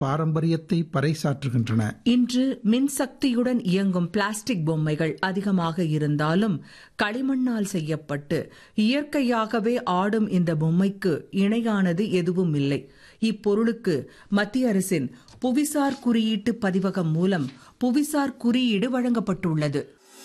பாரம்பரியத்தை பறைசாற்றுகின்றன இன்று மின்சக்தியுடன் இயங்கும் பிளாஸ்டிக் பொம்மைகள் அதிகமாக இருந்தாலும் களிமண்ணால் செய்யப்பட்டு இயற்கையாகவே ஆடும் இந்த பொம்மைக்கு இணையானது எதுவும் இல்லை இப்பொருளுக்கு மத்திய அரசின் புவிசார் குறியீட்டு பதிவகம் மூலம் புவிசார் குறியீடு வழங்கப்பட்டுள்ளது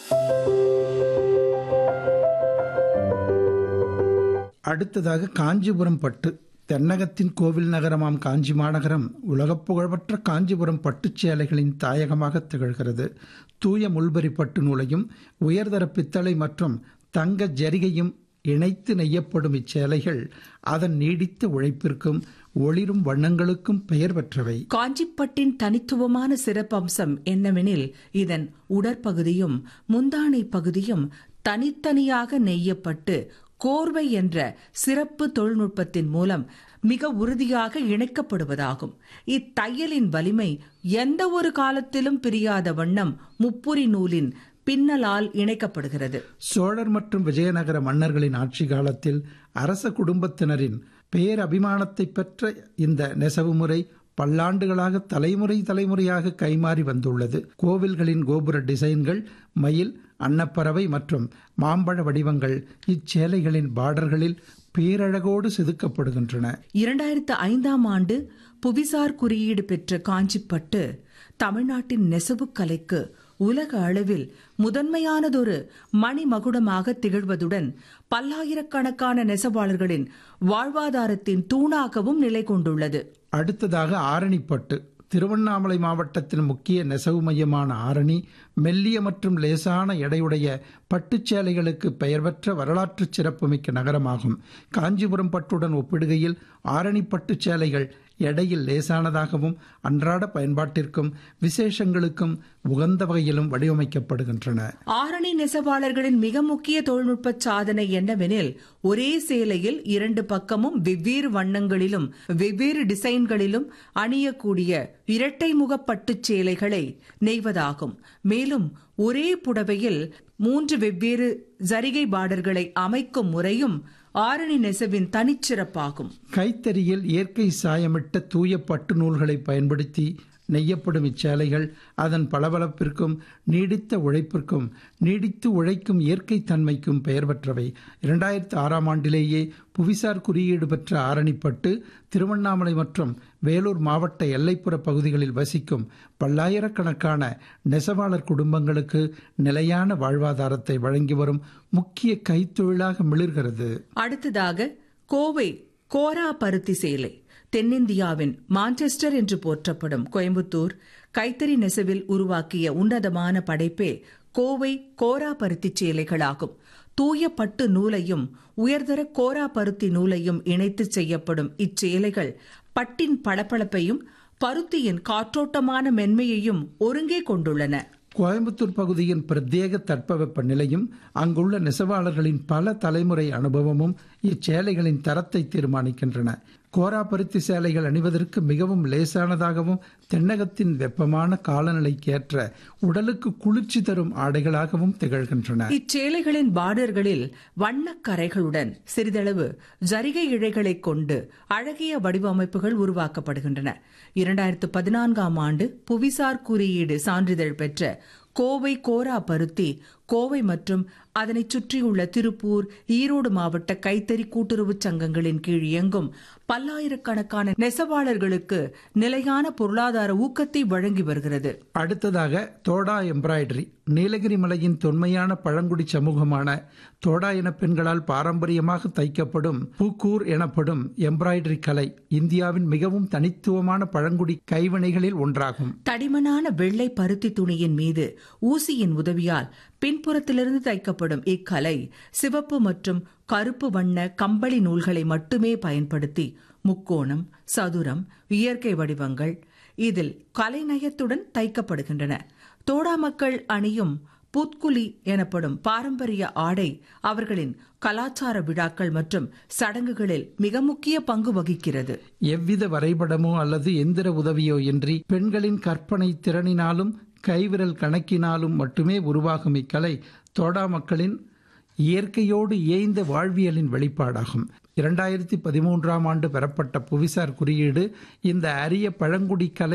அடுத்ததாக காஞ்சிபுரம் பட்டு தென்னகத்தின் கோவில் நகரமாம் காஞ்சி மாநகரம் உலகப் புகழ்பெற்ற காஞ்சிபுரம் பட்டுச் சேலைகளின் தாயகமாக திகழ்கிறது தூய முள்பரி பட்டு நூலையும் உயர்தர பித்தளை மற்றும் தங்க ஜரிகையும் இணைத்து நெய்யப்படும் இச்சேலைகள் அதன் நீடித்த உழைப்பிற்கும் ஒளிரும் வண்ணங்களுக்கும் பெயர் பெற்றவை காஞ்சிப்பட்டின் தனித்துவமான சிறப்பம்சம் என்னவெனில் இதன் உடற்பகுதியும் முந்தானை பகுதியும் தனித்தனியாக நெய்யப்பட்டு கோர்வை என்ற சிறப்பு தொழில்நுட்பத்தின் மூலம் மிக உறுதியாக இணைக்கப்படுவதாகும் இத்தையலின் வலிமை எந்த ஒரு காலத்திலும் பிரியாத வண்ணம் முப்புரி நூலின் பின்னலால் இணைக்கப்படுகிறது சோழர் மற்றும் விஜயநகர மன்னர்களின் ஆட்சி காலத்தில் அரச குடும்பத்தினரின் பேரபிமானத்தை பெற்ற இந்த நெசவு முறை பல்லாண்டுகளாக தலைமுறை தலைமுறையாக கைமாறி வந்துள்ளது கோவில்களின் கோபுர டிசைன்கள் மயில் அன்னப்பறவை மற்றும் மாம்பழ வடிவங்கள் இச்சேலைகளின் பார்டர்களில் பேரழகோடு செதுக்கப்படுகின்றன இரண்டாயிரத்து ஐந்தாம் ஆண்டு புவிசார் குறியீடு பெற்ற காஞ்சிப்பட்டு தமிழ்நாட்டின் நெசவுக் கலைக்கு உலக அளவில் முதன்மையானதொரு மணிமகுடமாக திகழ்வதுடன் பல்லாயிரக்கணக்கான நெசவாளர்களின் வாழ்வாதாரத்தின் தூணாகவும் நிலை கொண்டுள்ளது அடுத்ததாக ஆரணிப்பட்டு திருவண்ணாமலை மாவட்டத்தின் முக்கிய நெசவு மையமான ஆரணி மெல்லிய மற்றும் லேசான எடையுடைய பட்டுச் சேலைகளுக்கு பெயர் பெற்ற வரலாற்று சிறப்புமிக்க நகரமாகும் காஞ்சிபுரம் பட்டுடன் ஒப்பிடுகையில் ஆரணி பட்டுச் சேலைகள் எடையில் லேசானதாகவும் அன்றாட பயன்பாட்டிற்கும் விசேஷங்களுக்கும் உகந்த வகையிலும் வடிவமைக்கப்படுகின்றன ஆரணி நெசவாளர்களின் மிக முக்கிய தொழில்நுட்ப சாதனை என்னவெனில் ஒரே சேலையில் இரண்டு பக்கமும் வெவ்வேறு வண்ணங்களிலும் வெவ்வேறு டிசைன்களிலும் அணியக்கூடிய இரட்டை முக பட்டுச் சேலைகளை நெய்வதாகும் மேலும் ஒரே புடவையில் மூன்று வெவ்வேறு ஜரிகை பார்டர்களை அமைக்கும் முறையும் ஆரணி நெசவின் தனிச்சிறப்பாகும் கைத்தறியில் இயற்கை சாயமிட்ட தூய பட்டு நூல்களை பயன்படுத்தி நெய்யப்படும் இச்சேலைகள் அதன் பளபளப்பிற்கும் நீடித்த உழைப்பிற்கும் நீடித்து உழைக்கும் இயற்கை தன்மைக்கும் பெயர் பெற்றவை இரண்டாயிரத்து ஆறாம் ஆண்டிலேயே புவிசார் குறியீடு பெற்ற ஆரணிப்பட்டு திருவண்ணாமலை மற்றும் வேலூர் மாவட்ட எல்லைப்புற பகுதிகளில் வசிக்கும் பல்லாயிரக்கணக்கான நெசவாளர் குடும்பங்களுக்கு நிலையான வாழ்வாதாரத்தை வழங்கி வரும் முக்கிய கைத்தொழிலாக மிளிர்கிறது அடுத்ததாக கோவை கோரா பருத்தி சேலை தென்னிந்தியாவின் மான்செஸ்டர் என்று போற்றப்படும் கோயம்புத்தூர் கைத்தறி நெசவில் உருவாக்கிய உன்னதமான படைப்பே கோவை கோரா பருத்தி சேலைகளாகும் தூய பட்டு நூலையும் உயர்தர கோரா பருத்தி நூலையும் இணைத்து செய்யப்படும் இச்சேலைகள் பட்டின் பளபளப்பையும் பருத்தியின் காற்றோட்டமான மென்மையையும் ஒருங்கே கொண்டுள்ளன கோயம்புத்தூர் பகுதியின் பிரத்யேக தட்பவெப்ப நிலையும் அங்குள்ள நெசவாளர்களின் பல தலைமுறை அனுபவமும் இச்சேலைகளின் தரத்தை தீர்மானிக்கின்றன கோரா பருத்தி சேலைகள் அணிவதற்கு மிகவும் லேசானதாகவும் தென்னகத்தின் வெப்பமான காலநிலைக்கேற்ற உடலுக்கு குளிர்ச்சி தரும் ஆடைகளாகவும் திகழ்கின்றன இச்சேலைகளின் பார்டர்களில் வண்ணக்கரைகளுடன் சிறிதளவு ஜரிகை இழைகளைக் கொண்டு அழகிய வடிவமைப்புகள் உருவாக்கப்படுகின்றன இரண்டாயிரத்து பதினான்காம் ஆண்டு புவிசார் குறியீடு சான்றிதழ் பெற்ற கோவை கோரா பருத்தி கோவை மற்றும் அதனை சுற்றியுள்ள திருப்பூர் ஈரோடு மாவட்ட கைத்தறி கூட்டுறவு சங்கங்களின் கீழ் இயங்கும் பல்லாயிரக்கணக்கான நெசவாளர்களுக்கு நிலையான பொருளாதார ஊக்கத்தை வழங்கி வருகிறது அடுத்ததாக தோடா எம்ப்ராய்டரி நீலகிரி மலையின் தொன்மையான பழங்குடி சமூகமான தோடா இன பெண்களால் பாரம்பரியமாக தைக்கப்படும் பூக்கூர் எனப்படும் எம்ப்ராய்டரி கலை இந்தியாவின் மிகவும் தனித்துவமான பழங்குடி கைவினைகளில் ஒன்றாகும் தடிமனான வெள்ளை பருத்தி துணியின் மீது ஊசியின் உதவியால் பின்புறத்திலிருந்து தைக்கப்படும் இக்கலை சிவப்பு மற்றும் கருப்பு வண்ண கம்பளி நூல்களை மட்டுமே பயன்படுத்தி முக்கோணம் சதுரம் இயற்கை வடிவங்கள் இதில் கலைநயத்துடன் தைக்கப்படுகின்றன தோடா மக்கள் அணியும் புத்குலி எனப்படும் பாரம்பரிய ஆடை அவர்களின் கலாச்சார விழாக்கள் மற்றும் சடங்குகளில் மிக முக்கிய பங்கு வகிக்கிறது எவ்வித வரைபடமோ அல்லது எந்திர உதவியோ இன்றி பெண்களின் கற்பனை திறனினாலும் கைவிரல் கணக்கினாலும் மட்டுமே உருவாகும் இக்கலை தோடா மக்களின் இயற்கையோடு இயைந்த வாழ்வியலின் வெளிப்பாடாகும் இரண்டாயிரத்தி பதிமூன்றாம் ஆண்டு பெறப்பட்ட புவிசார் குறியீடு இந்த அரிய பழங்குடி கலை